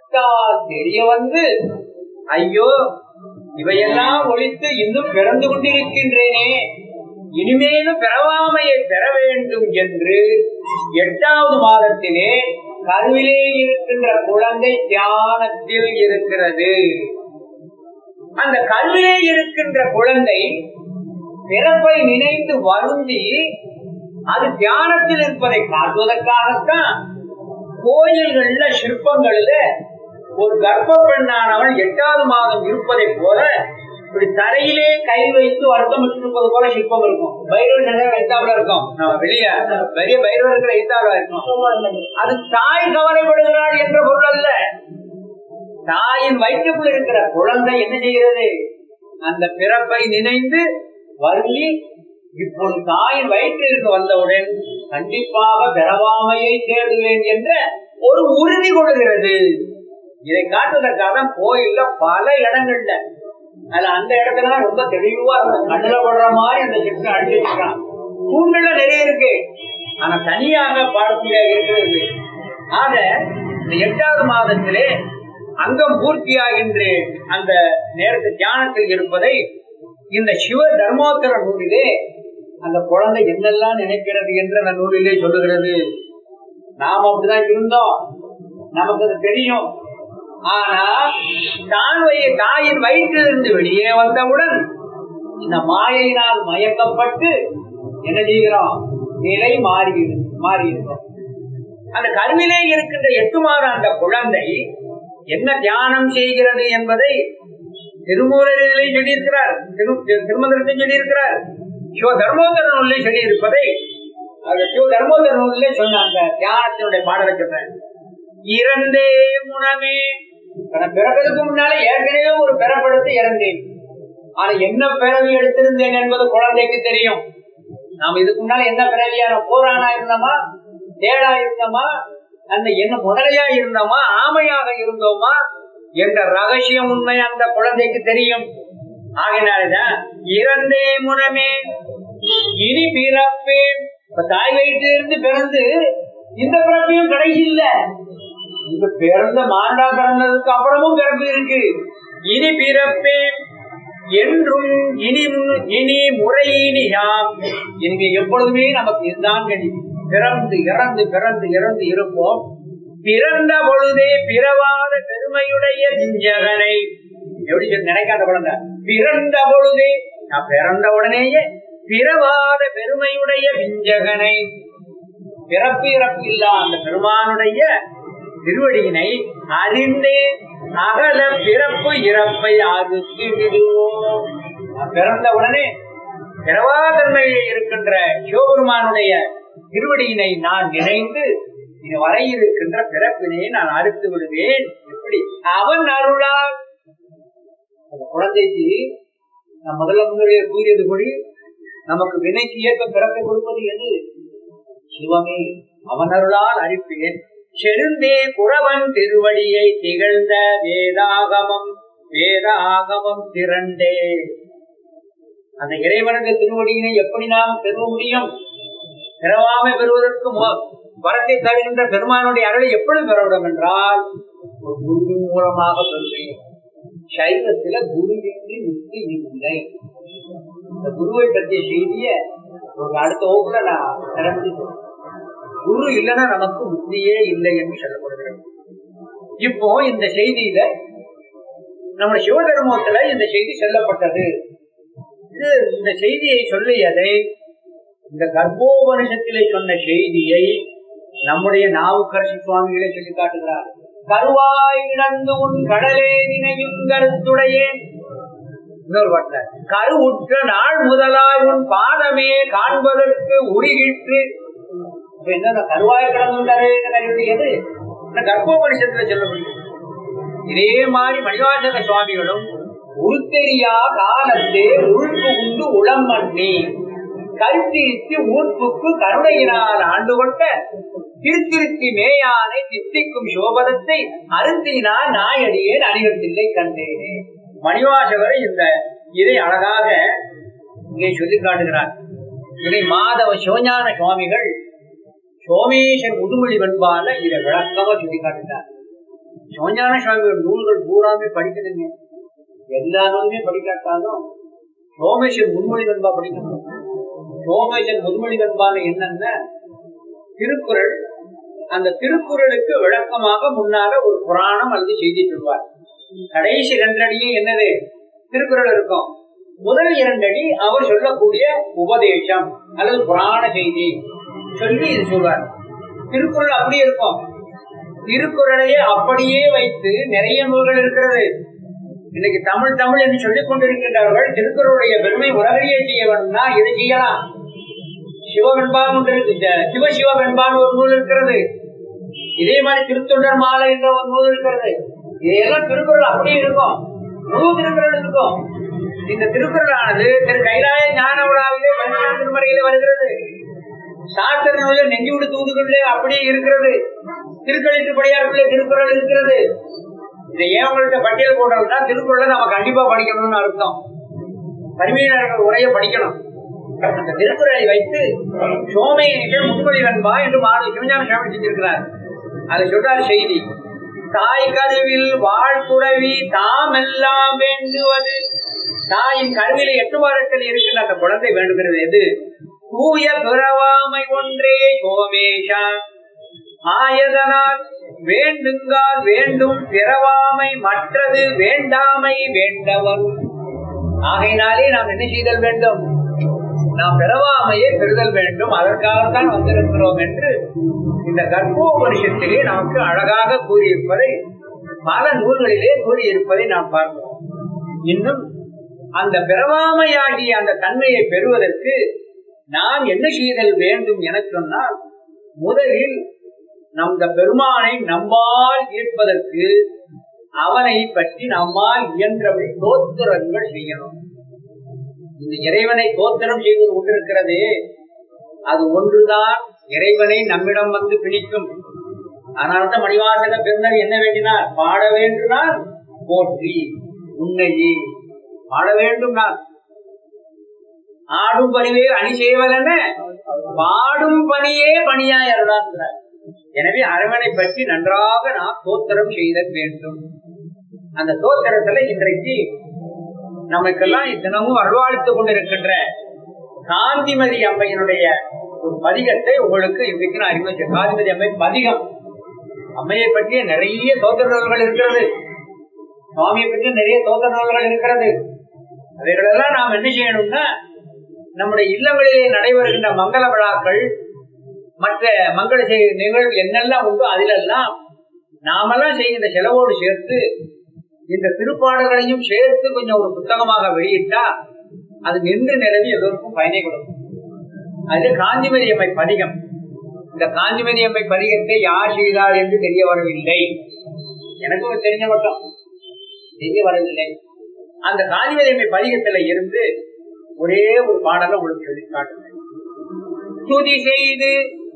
பக்தால் தெரிய வந்து ஐயோ இவையெல்லாம் ஒழித்து இன்னும் பிறந்து கொண்டிருக்கின்றேனே இனிமேலும் பிறவாமையை பெற வேண்டும் என்று எட்டாவது மாதத்திலே கருவிலே இருக்கின்ற குழந்தை தியானத்தில் இருக்கிறது அந்த கருவிலே இருக்கின்ற குழந்தை பிறப்பை நினைத்து வருந்தி அது தியானத்தில் இருப்பதை காட்டுவதற்காகத்தான் கோயில்கள்ல சிற்பங்கள்ல ஒரு கர்ப்ப பெண்ணானவள் எட்டாவது மாதம் இருப்பதை போல இப்படி தரையிலே கை வைத்து வருத்தம் இருப்பது போல சிற்பம் இருக்கும் பைரவர் நிறைய வைத்தாப்புல இருக்கும் நம்ம வெளியே பெரிய பைரவர்கள் வைத்தாப்புல இருக்கும் அது தாய் கவலைப்படுகிறாள் என்ற பொருள் அல்ல தாயின் வயிற்றுக்குள் இருக்கிற குழந்தை என்ன செய்கிறது அந்த பிறப்பை நினைந்து வருந்தி இப்போது தாயின் வயிற்றிற்கு வந்தவுடன் கண்டிப்பாக பிறவாமையை தேடுவேன் என்ற ஒரு உறுதி கொள்கிறது இதை காட்டுவதற்காக தான் கோயில்ல பல இடங்கள்ல அதுல அந்த இடத்துல ரொம்ப தெளிவா இருக்கும் கண்ணுல படுற மாதிரி அந்த சிற்பம் அடிச்சு வச்சிருக்கான் தூண்கள்ல நிறைய இருக்கு ஆனா தனியாக பாடக்கூடிய இருக்கிறது ஆக இந்த எட்டாவது மாதத்திலே அங்கம் பூர்த்தியாகின்ற அந்த நேரத்து தியானத்தில் இருப்பதை இந்த சிவ தர்மோத்தர நூலிலே அந்த குழந்தை என்னெல்லாம் நினைக்கிறது என்று அந்த நூலிலே சொல்லுகிறது நாம் அப்படிதான் இருந்தோம் நமக்கு அது தெரியும் ஆனா தான் வய- தாயின் வயிற்றிலிருந்து வெளியே வந்தவுடன் இந்த மாயையினால் மயக்கப்பட்டு என்ன செய்கிறோம் நிலை மாறி மாறி இருக்கும் அந்த கருவிலே இருக்கின்ற எட்டு மாத அந்த குழந்தை என்ன தியானம் செய்கிறது என்பதை திருமூலரிலே சொல்லியிருக்கிறார் திரு திருமந்திரத்தில் சொல்லியிருக்கிறார் சிவ தர்மோதர நூலிலே சொல்லியிருப்பதை அது சிவ தர்மோதர நூலிலே சொன்ன அந்த தியானத்தினுடைய பாடலை சொல்றேன் இறந்தே முனமே நான் பிறக்கிறதுக்கு முன்னாலே ஏற்கனவே ஒரு பிறப்படுத்து இறந்தேன் ஆனா என்ன பிறவி எடுத்திருந்தேன் என்பது குழந்தைக்கு தெரியும் நாம இதுக்கு முன்னால என்ன பிறவியான போரானா இருந்தோமா தேடா இருந்தோமா அந்த என்ன முதலையா இருந்தோமா ஆமையாக இருந்தோமா என்ற ரகசியம் உண்மை அந்த குழந்தைக்கு தெரியும் ஆகினால்தான் இறந்தே முனமே இனி பிறப்பேன் இப்ப தாய் வயிற்றிலிருந்து பிறந்து இந்த பிறப்பையும் கடைசி இல்ல இந்த பிறந்த மாண்டா பிறந்ததுக்கு அப்புறமும் பிறப்பு இருக்கு இனி பிறப்பேன் என்றும் இனி மு- இனி முறையினியாம் இனிமே எப்பொழுதுமே நமக்கு இதுதான் கடி பிறந்து இறந்து பிறந்து இறந்து இருப்போம் பிறந்த பொழுதே பிறவாத பெருமையுடைய விஞ்சகனை எப்படி சொல்லி நினைக்காத குழந்தை பிறந்த பொழுதே நான் பிறந்த உடனேயே பிறவாத பெருமையுடைய விஞ்சகனை பிறப்பு இறப்பு இல்லா அந்த பெருமானுடைய திருவடியினை அறிந்தே அகல பிறப்பு இறப்பை ஆகுக்கு விடுவோம் நான் பிறந்த உடனே பிறவாதன்மையில் இருக்கின்ற சிவபெருமானுடைய திருவடியினை நான் நினைந்து இது வரை இருக்கின்ற பிறப்பினை நான் அறுத்து விடுவேன் எப்படி அவன் அருளால் அந்த குழந்தைக்கு நான் முதல்ல முன்னாடியே கூறியது படி நமக்கு வினைக்கு ஏற்ப பிறப்பை கொடுப்பது எது சிவமே அவன் அருளால் அறிப்பேன் செருந்தே குறவன் திருவடியை திகழ்ந்த வேதாகமம் வேதாகமம் திரண்டே அந்த இறைவனது திருவடியினை எப்படி நாம் பெற முடியும் பிறவாமை பெறுவதற்கு மு- வரத்தை தருகின்ற பெருமானுடைய அருளை எப்படி பெறவிடும் என்றால் ஒரு குருவின் மூலமாக பெறுவேன் சைவத்தில குருவின்றி முக்தி இல்லை இந்த குருவை பற்றிய செய்திய ஒரு அடுத்த வகுப்புல நான் திறந்து சொல்றேன். குரு இல்லைன்னா நமக்கு முக்தியே இல்லை என்று சொல்லப்படுகிறது இப்போ இந்த செய்தியில நம்ம சிவதர்மத்துல இந்த செய்தி சொல்லப்பட்டது இது இந்த செய்தியை சொல்லியதை இந்த கர்ப்போபனிஷத்திலே சொன்ன செய்தியை நம்முடைய நாவுக்கரசு சுவாமிகளே சொல்லி காட்டுகிறார் கருவாய் இழந்து உன் கடலே நினையும் கருத்துடையேன் இன்னொரு பாட்டுல கரு உற்ற நாள் முதலாய் உன் பாதமே காண்பதற்கு உருகிற்று இப்ப என்ன கருவாய் கடந்துட்டாரே கருவியது கர்ப்போபனிஷத்துல சொல்ல முடியும் இதே மாதிரி மணிவாசக சுவாமிகளும் உருத்தெரியா காலத்தே உள்பு உண்டு உளம் மண்ணி கருத்திருத்தி ஊர்ப்புக்கு கருணையினால் ஆண்டு கொண்ட திருத்திருத்தி மேயானை தித்திக்கும் சோபதத்தை அருந்தினால் நாயடியேன் அணிவத்தில்லை கண்டேனே மணிவாசகர் இந்த இதை அழகாக இங்கே சொல்லி காட்டுகிறார் இதை மாதவ சிவஞான சுவாமிகள் சோமேசன் முதுமொழி வெண்பால இதை விளக்கமா சொல்லி காட்டுகிறார் சிவஞான சுவாமியோட நூல்கள் பூராமே படிக்கணுங்க எல்லா நூலுமே படிக்காட்டாலும் சோமேஸ்வர் முன்மொழி வெண்பா படிக்கணும் சோமேஸ்வர் முன்மொழி வெண்பான்னு என்னன்னா திருக்குறள் அந்த திருக்குறளுக்கு விளக்கமாக முன்னால ஒரு புராணம் அல்லது செய்தி சொல்வார் கடைசி இரண்டடியும் என்னது திருக்குறள் இருக்கும் முதல் இரண்டடி அவர் சொல்லக்கூடிய உபதேசம் அல்லது புராண செய்தி சொல்லி இது சொல்வார் திருக்குறள் அப்படியே இருக்கும் திருக்குறளையே அப்படியே வைத்து நிறைய நூல்கள் இருக்கிறது இன்னைக்கு தமிழ் தமிழ் என்று சொல்லிக் கொண்டிருக்கின்றவர்கள் திருக்குறளுடைய பெருமை உலகையே செய்ய வேண்டும்னா இதை செய்யலாம் சிவவெண்பான் ஒன்று இருக்கு ஜ- சிவ சிவவெண்பான் ஒரு நூல் இருக்கிறது இதே மாதிரி திருத்தொண்டர் மாலை என்ற ஒரு நூல் இருக்கிறது இதெல்லாம் திருக்குறள் அப்படியே இருக்கும் முழு திருக்குறள் இருக்கும் இந்த திருக்குறளானது திரு கைலாய ஞான விழாவிலே பதினாறு திருமறையிலே வருகிறது சாஸ்திர நூலில் நெஞ்சு விடு தூதுகளிலே அப்படியே இருக்கிறது திருக்கழித்து படையாருக்குள்ளே திருக்குறள் இருக்கிறது இதை ஏன் உங்கள்கிட்ட பட்டியல் போடுறோம்னா திருக்குறளை நம்ம கண்டிப்பா படிக்கணும்னு அர்த்தம் பரிமையாளர்கள் உரைய படிக்கணும் அந்த திருக்குறளை வைத்து சோமையர்கள் முன்மொழி வெண்பா என்று மாணவி சிவஞான சுவாமி செஞ்சிருக்கிறார் அதை சொல்றார் செய்தி தாய் கருவில் வாழ்குறவி தாமெல்லாம் வேண்டுவது தாயின் கருவில எட்டு வாரத்தில் இருக்கின்ற அந்த குழந்தை வேண்டுகிறது எது தூய பிறவாமை ஒன்றே சோமேஷா ஆயதனால் வேண்டுங்கால் வேண்டும் பிறவாமை மற்றது வேண்டாமை வேண்டவன் ஆகையினாலே நாம் என்ன செய்தல் வேண்டும் நாம் பிறவாமையை பெறுதல் வேண்டும் அதற்காகத்தான் வந்திருக்கிறோம் என்று இந்த கர்ப்போபனிஷத்திலே நமக்கு அழகாக கூறியிருப்பதை பல நூல்களிலே கூறியிருப்பதை நாம் பார்க்கிறோம் இன்னும் அந்த பிறவாமையாகிய அந்த தன்மையை பெறுவதற்கு நாம் என்ன செய்தல் வேண்டும் என சொன்னால் முதலில் நம் இந்த பெருமானை நம்மால் ஈர்ப்பதற்கு அவனை பற்றி நம்மால் இயன்றபடி தோத்திரங்கள் செய்யணும் இந்த இறைவனை தோத்திரம் செய்வது கொண்டிருக்கிறதே அது ஒன்றுதான் இறைவனை நம்மிடம் வந்து பிடிக்கும் அதனால்தான் மணிவாசக பெருந்தர் என்ன வேண்டினார் பாட வேண்டுனார் போற்றி உன்னையே பாட வேண்டும் நான் ஆடும் பணிவே அணி செய்வதென பாடும் பணியே பணியாய் அருளாகிறார் எனவே அரவனை பற்றி நன்றாக நாம் தோத்திரம் செய்தல் வேண்டும் அந்த தோத்திரத்துல இன்றைக்கு நமக்கெல்லாம் தினமும் அருள்வாழ்த்து கொண்டிருக்கின்ற காந்திமதி அம்மையினுடைய ஒரு பதிகத்தை உங்களுக்கு இன்றைக்கு நான் அறிமுகம் காந்திமதி அம்மை பதிகம் அம்மையை பற்றிய நிறைய தோத்திர நூல்கள் இருக்கிறது சுவாமியை பற்றி நிறைய தோத்திர நூல்கள் இருக்கிறது அவைகளெல்லாம் நாம் என்ன செய்யணும்னா நம்முடைய இல்லங்களிலே நடைபெறுகின்ற மங்கள விழாக்கள் மற்ற மங்கள செய்- நிகழ்வு என்னெல்லாம் உண்டோ அதிலெல்லாம் நாமெல்லாம் செய்கின்ற செலவோடு சேர்த்து இந்த திருப்பாடல்களையும் சேர்த்து கொஞ்சம் ஒரு புத்தகமாக வெளியிட்டா அது நின்று நிலவி எதற்கும் பயனை கொடுக்கும் அது காஞ்சிமதி அம்மை பதிகம் இந்த காஞ்சிமதி அம்மை பதிகத்தை யார் செய்தார் என்று தெரிய வரவில்லை எனக்கு ஒரு தெரிஞ்ச மட்டும் தெரிய வரவில்லை அந்த காஞ்சிமதி அம்மை பதிகத்துல இருந்து ஒரே ஒரு பாடலை உங்களுக்கு சொல்லி காட்டுறேன் துதி செய்து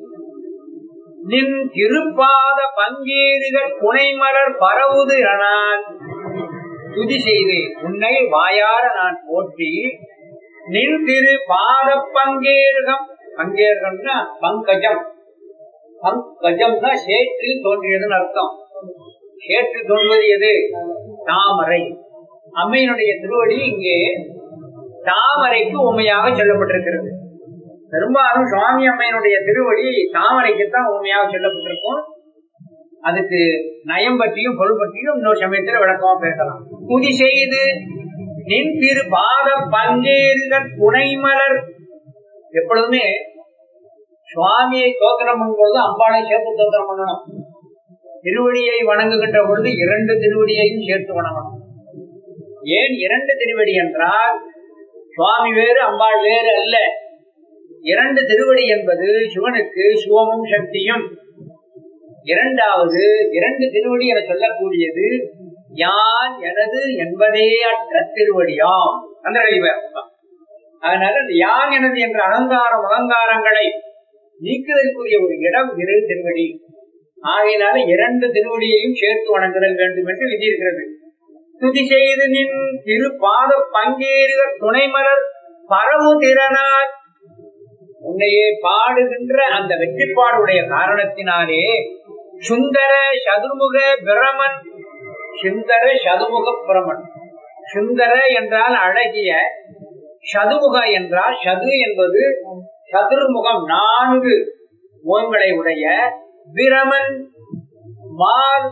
நின் திருப்பாத பங்கேறுகள் புனைமலர் பரவுது நான் துதி செய்து உன்னை வாயார நான் போற்றி நின் திரு பாத பங்கேருகம் பங்கேருகம்னா பங்கஜம் பங்கஜம்னா சேற்றில் தோன்றியதுன்னு அர்த்தம் சேற்றில் தோன்றுவது எது தாமரை அம்மையினுடைய திருவடி இங்கே தாமரைக்கு உண்மையாக சொல்லப்பட்டிருக்கிறது பெரும்பாலும் சுவாமி அம்மையினுடைய திருவடி தாமரைக்குத்தான் உண்மையாக சொல்லப்பட்டிருக்கும் அதுக்கு நயம் பற்றியும் பொருள் பற்றியும் இன்னொரு சமயத்துல விளக்கமா பேசலாம் புதி செய்து நின் திரு பாத பங்கேறுகள் புனைமலர் எப்பொழுதுமே சுவாமியை தோத்திரம் பண்ணும்போது அம்பாளை சேர்த்து தோத்திரம் பண்ணணும் திருவடியை வணங்குகின்ற பொழுது இரண்டு திருவடியையும் சேர்த்து வணங்கணும் ஏன் இரண்டு திருவடி என்றால் சுவாமி வேறு அம்பாள் வேறு அல்ல இரண்டு திருவடி என்பது சிவனுக்கு சிவமும் சக்தியும் இரண்டாவது இரண்டு திருவடி என சொல்லக்கூடியது யான் எனது என்பதே அற்ற திருவடியாம் அந்த அர்த்தம் அதனால இந்த யான் எனது என்ற அகங்காரம் அலங்காரங்களை நீக்குவதற்குரிய ஒரு இடம் இரு திருவடி ஆகையினால இரண்டு திருவடியையும் சேர்த்து வணங்குதல் வேண்டும் என்று விதி இருக்கிறது துதி செய்து நின் திரு பாத பங்கேறுக துணைமலர் பரவு திறனார் உன்னையே பாடுகின்ற அந்த வெற்றிப்பாடுடைய காரணத்தினாலே சுந்தர சதுர்முக பிரமன் சுந்தர சதுமுக பிரமன் சுந்தர என்றால் அழகிய சதுமுக என்றால் சது என்பது சதுர்முகம் நான்கு முகங்களை உடைய பிரமன் மால்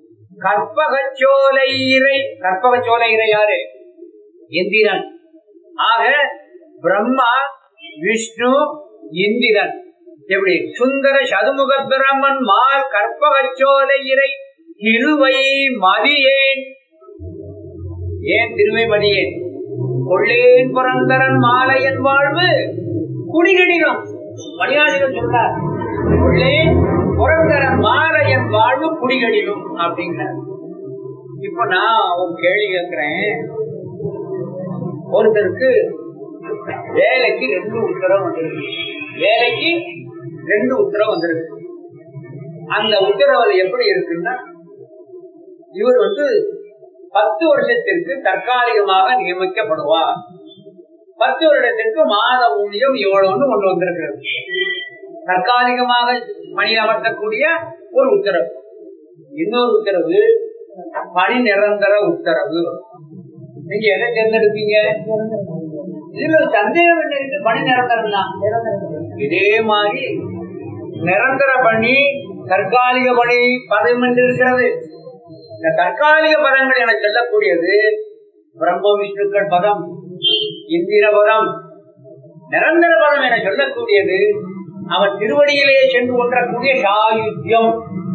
கற்பகச்சோலை இறை கற்பகச்சோலை இறை யாரு இந்திரன் ஆக பிரம்மா விஷ்ணு இந்திரன் எப்படி சுந்தர சதுமுக பிரம்மன் மால் கற்பகச்சோலை இறை திருவை மதியேன் ஏன் திருவை மதியேன் கொள்ளேன் புரந்தரன் மாலையன் வாழ்வு குடிகடினம் மணியாளிகள் சொல்றார் கொள்ளேன் புரந்தரன் மாலையன் வாழ்வு குடிகடினும் அப்படிங்கிறார் இப்ப நான் ஒரு கேள்வி கேட்கிறேன் ஒருத்தருக்கு வேலைக்கு ரெண்டு உத்தரவு வந்திருக்கு வேலைக்கு ரெண்டு உத்தரவு வந்திருக்கு அந்த உத்தரவு எப்படி இருக்குன்னா இவர் வந்து பத்து வருஷத்திற்கு தற்காலிகமாக நியமிக்கப்படுவார் பத்து வருடத்திற்கு மாத ஊதியம் இவ்வளவுன்னு கொண்டு வந்திருக்கிறது தற்காலிகமாக பணியமர்த்தக்கூடிய ஒரு உத்தரவு இன்னொரு உத்தரவு பணி நிரந்தர உத்தரவு நீங்க எதை தேர்ந்தெடுப்பீங்க இதுல ஒரு சந்தேகம் என்ன இருக்கு பணி நிரந்தரம் தான் இதே மாதிரி நிரந்தர பணி தற்காலிக பணி பதம் என்று இருக்கிறது இந்த தற்காலிக பதங்கள் என சொல்லக்கூடியது பிரம்ம விஷ்ணுக்கள் பதம் இந்திர பதம் நிரந்தர பதம் என சொல்லக்கூடியது அவன் திருவடியிலேயே சென்று கொன்றக்கூடிய சாயுத்தியம்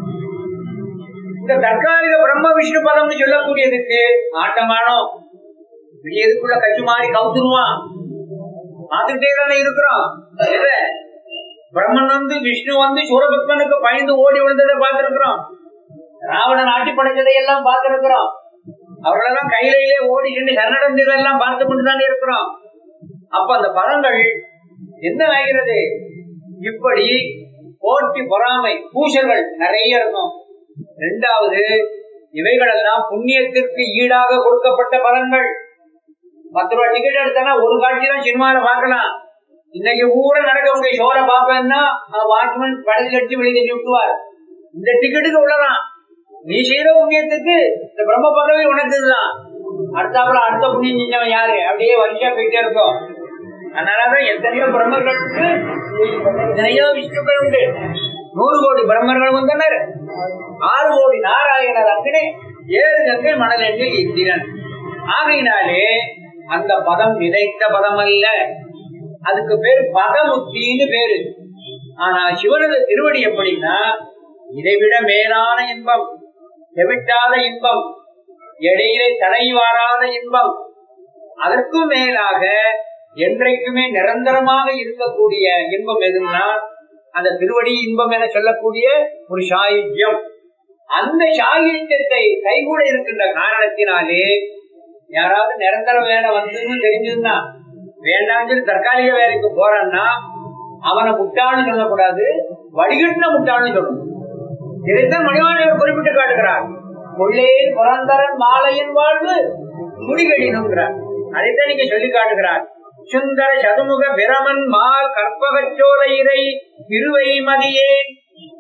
இந்த தற்காலிக பிரம்ம விஷ்ணு பதம்னு சொல்லக்கூடியதுக்கு ஆட்டமானோ விடியதுக்குள்ள கட்சி மாறி கவுத்துருவான் பார்த்துட்டே தானே இருக்கிறோம் எதை? பிரம்மன் வந்து விஷ்ணு வந்து சூரபத்மனுக்கு பயந்து ஓடி விழுந்ததை பார்த்திருக்கிறோம் ராவணன் ஆட்சி படைச்சதை எல்லாம் பார்த்திருக்கிறோம் அவர்களெல்லாம் கையிலேயே ஓடி சென்று சரணடைந்ததெல்லாம் பார்த்து கொண்டுதானே இருக்கிறோம் அப்ப அந்த பதங்கள் என்ன ஆகிறது இப்படி போட்டி பொறாமை பூசல்கள் நிறைய இருக்கும் இரண்டாவது இவைகளெல்லாம் புண்ணியத்திற்கு ஈடாக கொடுக்கப்பட்ட பலன்கள் பத்து ரூபாய் டிக்கெட் எடுத்தனா ஒரு காட்சி தான் சினிமால பார்க்கலாம் இன்னைக்கு ஊரை நடக்கக்கூடிய ஷோல பாப்பேன்னா வாட்ச்மேன் படத்தில் அடிச்சு வெளியே தள்ளி விட்டுவார் இந்த டிக்கெட்டுக்கு உள்ளதான் நீ செய்யற புண்ணியத்துக்கு இந்த பிரம்ம பதவி உனக்குதான் அடுத்தாப்புல அடுத்த புண்ணியம் செஞ்சவன் யாரு அப்படியே வரிசையா போயிட்டே இருக்கும் அதனாலதான் எத்தனையோ பிரம்மர்களுக்கு எத்தனையோ விஷ்ணுக்கள் உண்டு நூறு கோடி பிரம்மர்கள் வந்தனர் ஆறு கோடி நாராயணர் அங்கனே ஏழு கங்கை மணலெண்ணில் இந்திரன் ஆகையினாலே அந்த பதம் விதைத்த பதம் அல்ல அதுக்கு பேர் பதமுத்தின்னு பேரு ஆனா சிவனது திருவடி எப்படின்னா இதைவிட மேலான இன்பம் செவிட்டாத இன்பம் இடையிலே தடை வாராத இன்பம் அதற்கும் மேலாக என்றைக்குமே நிரந்தரமாக இருக்கக்கூடிய இன்பம் எதுன்னா அந்த திருவடி இன்பம் என சொல்லக்கூடிய ஒரு சாயுஜ்யம் அந்த சாயுஜ்யத்தை கைகூட இருக்கின்ற காரணத்தினாலே யாராவது நிரந்தர வேலை வந்ததுன்னு தெரிஞ்சதுன்னா வேண்டாம் சொல்லி தற்காலிக வேலைக்கு போறான்னா அவனை முட்டாள்னு சொல்லக்கூடாது வடிகட்டின முட்டாள்னு சொல்லணும் இதைத்தான் மணிவாணியர் குறிப்பிட்டு காட்டுகிறார் உள்ளே புரந்தரன் மாலையின் வாழ்வு முடிகடினுங்கிறார் அதைத்தான் நீங்க சொல்லி காட்டுகிறார் சுந்தர சதுமுக பிரமன் மால் கற்பகச்சோலை இறை திருவை மதியேன்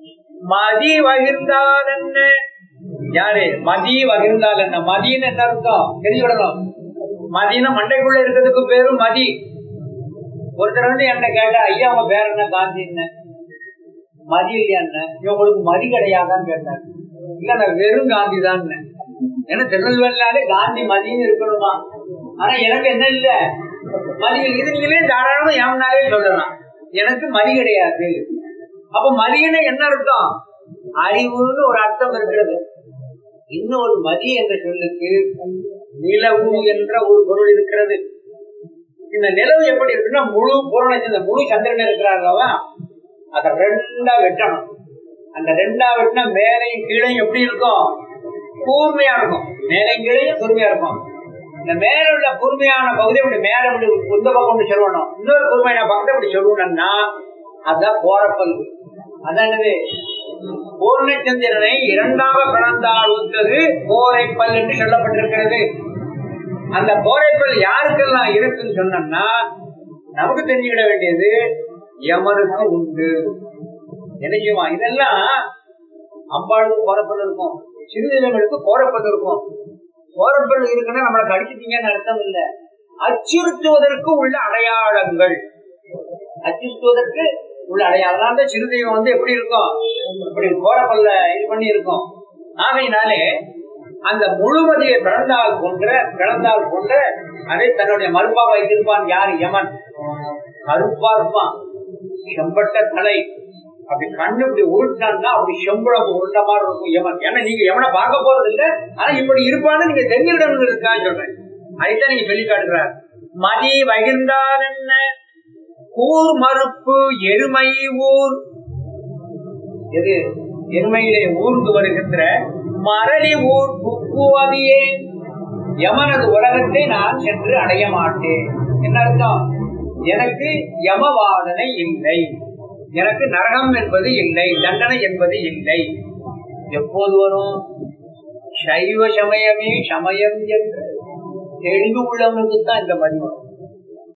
மதி வகிர்ந்தால் என்ன யாரு மதி வகிர்ந்தால் என்ன மதின்னு என்ன அர்த்தம் தெரிஞ்சுடணும் மதினா மண்டைக்குள்ள இருக்கிறதுக்கு பேரும் மதி ஒருத்தர் வந்து என்கிட்ட கேட்டா ஐயா உங்க பேர் என்ன காந்தி என்ன மதி இல்லையா என்ன உங்களுக்கு மதி கிடையாதான்னு கேட்டார் இல்ல நான் வெறும் காந்தி தான் ஏன்னா திருநெல்வேலினாலே காந்தி மதின்னு இருக்கணுமா ஆனா எனக்கு என்ன இல்ல மதி இது நீங்களே தாராளமா ஏமனாலே சொல்லலாம் எனக்கு மதி கிடையாது அப்ப மதியன என்ன அர்த்தம் அறிவுன்னு ஒரு அர்த்தம் இருக்கிறது இன்னொரு மதி என்ற சொல்லுக்கு நிலவு என்ற ஒரு பொருள் இருக்கிறது இந்த நிலவு எப்படி இருக்குன்னா முழு பூரண முழு சந்திரன் இருக்கிறார்களா அத ரெண்டா வெட்டணும் அந்த ரெண்டா வெட்டினா மேலையும் கீழையும் எப்படி இருக்கும் கூர்மையா இருக்கும் மேலையும் கீழையும் கூர்மையா இருக்கும் இந்த மேல உள்ள கூர்மையான பகுதி அப்படி மேல இப்படி இந்த பக்கம் கொண்டு சொல்லணும் இன்னொரு கூர்மையான பக்கத்தை இப்படி சொல்லணும்னா அதான் போறப்பல் அதான் என்னது பூர்ணச்சந்திரனை இரண்டாக பிறந்தால் ஒத்தது போரைப்பல் என்று சொல்லப்பட்டிருக்கிறது அந்த போரைப்பல் யாருக்கெல்லாம் இருக்குன்னு சொன்னோம்னா நமக்கு தெரிஞ்சுக்கிட வேண்டியது யமனுக்கு உண்டு என்ன செய்வான் இதெல்லாம் அம்பாளுக்கு கோரப்பல் இருக்கும் சிறுநிலங்களுக்கு கோரப்பல் இருக்கும் கோரப்பல் இருக்குன்னா நம்மளை கடிச்சிட்டீங்கன்னு அர்த்தம் இல்ல அச்சுறுத்துவதற்கு உள்ள அடையாளங்கள் அச்சுறுத்துவதற்கு உள்ள அடையாளம் அதனால தான் சிறுதெய்வம் வந்து எப்படி இருக்கும் இப்படி கோரப்பல்ல இது பண்ணி இருக்கும் ஆகையினாலே அந்த முழுமதியை பிறந்தால் போன்ற பிறந்தால் போன்ற அதை தன்னுடைய மறுப்பா வைத்திருப்பான் யார் யமன் கருப்பா இருப்பான் செம்பட்ட தலை அப்படி கண்ணு இப்படி உருட்டான்னா அப்படி செம்பளம் உருட்ட மாதிரி இருக்கும் யமன் ஏன்னா நீங்க எவனை பார்க்க போறது இல்ல ஆனா இப்படி இருப்பான்னு நீங்க தெரிஞ்சிடணும் இருக்கான்னு சொல்றேன் அதைத்தான் நீங்க சொல்லி காட்டுறார் மதி வகிர்ந்தால் என்ன கூர் மறுப்பு எருமை ஊர் எது எருமையிலே ஊர்ந்து வருகின்ற மரளி ஊர் புக்குவதியே யமனது உலகத்தை நான் சென்று அடைய மாட்டேன் என்ன அர்த்தம் எனக்கு யமவாதனை இல்லை எனக்கு நரகம் என்பது இல்லை தண்டனை என்பது இல்லை எப்போது வரும் சைவ சமயமே சமயம் என்று தெளிவு உள்ளவனுக்கு தான் இந்த மதி வரும்